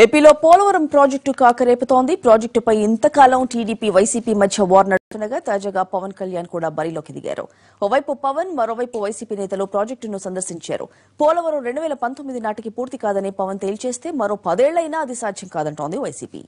ఏపీలో పోలవరం ప్రాజెక్టు కాకరేపుతోంది ప్రాజెక్టుపై ఇంతకాలం టీడీపీ వైసీపీ మధ్య వార్ నడుస్తుండగా తాజాగా పవన్ కళ్యాణ్ కూడా బరిలోకి దిగారు ఓవైపు పవన్ మరోవైపు వైసీపీ నేతలు ప్రాజెక్టును సందర్శించారు పోలవరం రెండు వేల పంతొమ్మిది నాటికి పూర్తి కాదని పవన్ తేల్చేస్తే మరో పదేళ్లైనా అది సాధ్యం కాదంటోంది వైసీపీ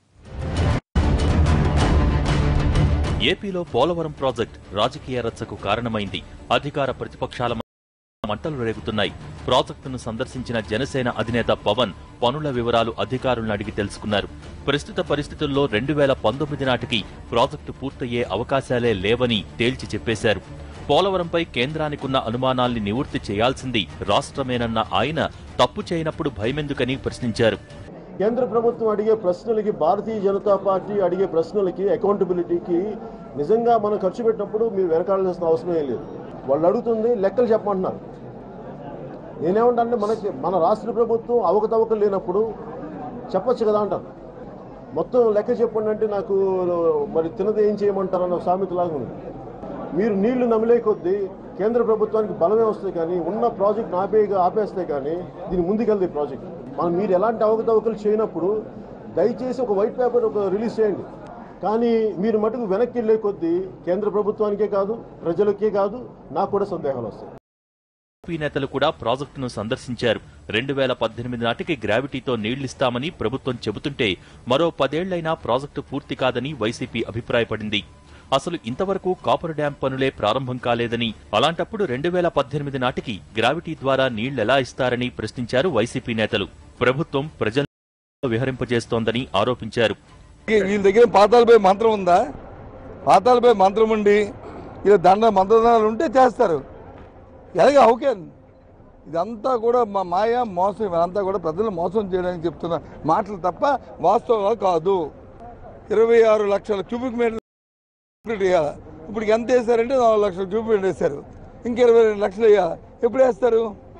ఏపీలో పోలవరం ప్రాజెక్ట్ రాజకీయ రచ్చకు కారణమైంది అధికార ప్రతిపక్షాల మధ్య మంటలు రేగుతున్నాయి ప్రాజెక్టును సందర్శించిన జనసేన అధినేత పవన్ పనుల వివరాలు అధికారులను అడిగి తెలుసుకున్నారు ప్రస్తుత పరిస్థితుల్లో రెండు వేల పంతొమ్మిది నాటికి ప్రాజెక్టు పూర్తయ్యే అవకాశాలే లేవని తేల్చి చెప్పేశారు పోలవరంపై కేంద్రానికున్న అనుమానాల్ని నివృత్తి చేయాల్సింది రాష్ట్రమేనన్న ఆయన తప్పు చేయనప్పుడు భయమెందుకని ప్రశ్నించారు కేంద్ర ప్రభుత్వం అడిగే ప్రశ్నలకి భారతీయ జనతా పార్టీ అడిగే ప్రశ్నలకి అకౌంటబిలిటీకి నిజంగా మనం ఖర్చు పెట్టినప్పుడు మీరు వెనకాడాల్సిన అవసరం ఏం లేదు వాళ్ళు అడుగుతుంది లెక్కలు చెప్పమంటున్నారు నేనేమంటానంటే మనకి మన రాష్ట్ర ప్రభుత్వం అవకతవకలు లేనప్పుడు చెప్పొచ్చు కదా అంటాను మొత్తం లెక్క చెప్పండి అంటే నాకు మరి తినది ఏం చేయమంటారన్న సామెతలాగా ఉంది మీరు నీళ్లు నమిలే కొద్దీ కేంద్ర ప్రభుత్వానికి బలమే వస్తుంది కానీ ఉన్న ప్రాజెక్ట్ ఆపే ఆపేస్తే కానీ దీని ముందుకెళ్తే ప్రాజెక్ట్ మనం మీరు ఎలాంటి అవకతవకలు చేయనప్పుడు దయచేసి ఒక వైట్ పేపర్ ఒక రిలీజ్ చేయండి కానీ మీరు మటుకు వెనక్కి వెళ్ళే కొద్దీ కేంద్ర ప్రభుత్వానికే కాదు ప్రజలకే కాదు నాకు కూడా సందేహాలు వస్తాయి టీడీపీ నేతలు కూడా ప్రాజెక్టును సందర్శించారు రెండు వేల పద్దెనిమిది నాటికి గ్రావిటీతో నీళ్లిస్తామని ప్రభుత్వం చెబుతుంటే మరో పదేళ్లైనా ప్రాజెక్టు పూర్తి కాదని వైసీపీ అభిప్రాయపడింది అసలు ఇంతవరకు కాపర్ డ్యాం పనులే ప్రారంభం కాలేదని అలాంటప్పుడు రెండు వేల పద్దెనిమిది నాటికి గ్రావిటీ ద్వారా నీళ్లెలా ఇస్తారని ప్రశ్నించారు వైసీపీ నేతలు ప్రభుత్వం ప్రజలను విహరింపజేస్తోందని ఆరోపించారు వీళ్ళ దగ్గర పాతాలపై మంత్రం ఉందా పాతాలపై మంత్రం ఉండి ఇలా దండ మంత్రదానాలు ఉంటే చేస్తారు ఎలాగే హౌకెన్ ఇదంతా కూడా మా మాయ మోసం ఇదంతా కూడా ప్రజలు మోసం చేయడానికి చెప్తున్న మాటలు తప్ప వాస్తవాలు కాదు ఇరవై ఆరు లక్షల క్యూబిక్ మీటర్ వేయాలి ఇప్పుడు ఎంత వేస్తారంటే నాలుగు లక్షల క్యూబిక్ మీటర్ వేస్తారు ఇంక ఇరవై రెండు లక్షలు వేయాలి ఎప్పుడు వేస్తారు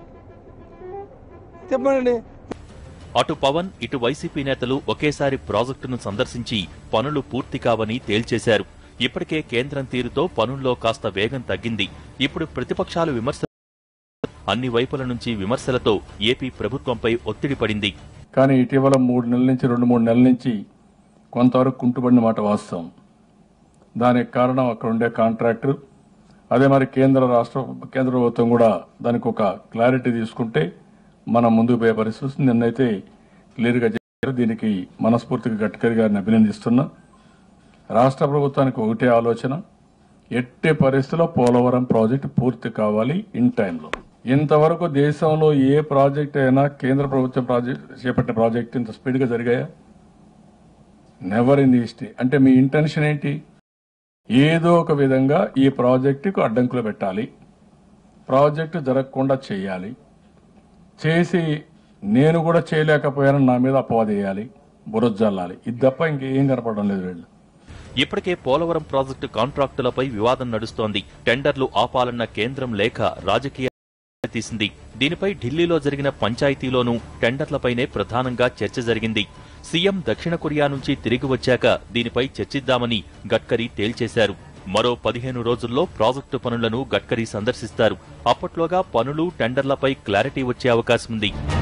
చెప్పండి అటు పవన్ ఇటు వైసీపీ నేతలు ఒకేసారి ప్రాజెక్టును సందర్శించి పనులు పూర్తి కావని తేల్చేశారు ఇప్పటికే కేంద్రం తీరుతో పనుల్లో కాస్త వేగం తగ్గింది ఇప్పుడు ప్రతిపక్షాలు విమర్శ అన్ని వైపుల నుంచి విమర్శలతో ఏపీ ప్రభుత్వంపై ఒత్తిడి పడింది కానీ ఇటీవల మూడు నెలల నుంచి రెండు మూడు నెలల నుంచి కొంతవరకు కుంటుపడిన మాట వాస్తవం దానికి కారణం అక్కడ ఉండే కాంట్రాక్టర్ అదే మరి కేంద్ర రాష్ట్ర కేంద్ర ప్రభుత్వం కూడా దానికి ఒక క్లారిటీ తీసుకుంటే మనం ముందుకు పోయే పరిస్థితి వస్తుంది. నిన్నైతే క్లియర్గా చెప్పారు దీనికి మనస్ఫూర్తిగా గడ్కరీ గారిని అభినందిస్తున్నా రాష్ట్ర ప్రభుత్వానికి ఒకటే ఆలోచన ఎట్టి పరిస్థితుల్లో పోలవరం ప్రాజెక్టు పూర్తి కావాలి ఇన్ టైంలో ఇంతవరకు దేశంలో ఏ ప్రాజెక్ట్ అయినా కేంద్ర ప్రభుత్వం ప్రాజెక్ట్ చేపట్టిన ప్రాజెక్ట్ ఇంత స్పీడ్గా జరిగాయా నెవర్ ఇన్ ది హిస్టరీ అంటే మీ ఇంటెన్షన్ ఏంటి ఏదో ఒక విధంగా ఈ ప్రాజెక్టుకు అడ్డంకులు పెట్టాలి ప్రాజెక్టు జరగకుండా చేయాలి చేసి నేను కూడా చేయలేకపోయానని నా మీద అపవాదేయాలి బురజల్లాలి ఇది తప్ప ఇంకేం కనపడడం లేదు వీళ్ళు ఇప్పటికే పోలవరం ప్రాజెక్టు కాంట్రాక్టులపై వివాదం నడుస్తోంది టెండర్లు ఆపాలన్న కేంద్రం లేఖ రాజకీయ తీసింది దీనిపై ఢిల్లీలో జరిగిన పంచాయతీలోనూ టెండర్లపైనే ప్రధానంగా చర్చ జరిగింది సీఎం దక్షిణ కొరియా నుంచి తిరిగి వచ్చాక దీనిపై చర్చిద్దామని గడ్కరీ తేల్చేశారు మరో పదిహేను రోజుల్లో ప్రాజెక్టు పనులను గడ్కరీ సందర్శిస్తారు అప్పట్లోగా పనులు టెండర్లపై క్లారిటీ వచ్చే అవకాశం ఉంది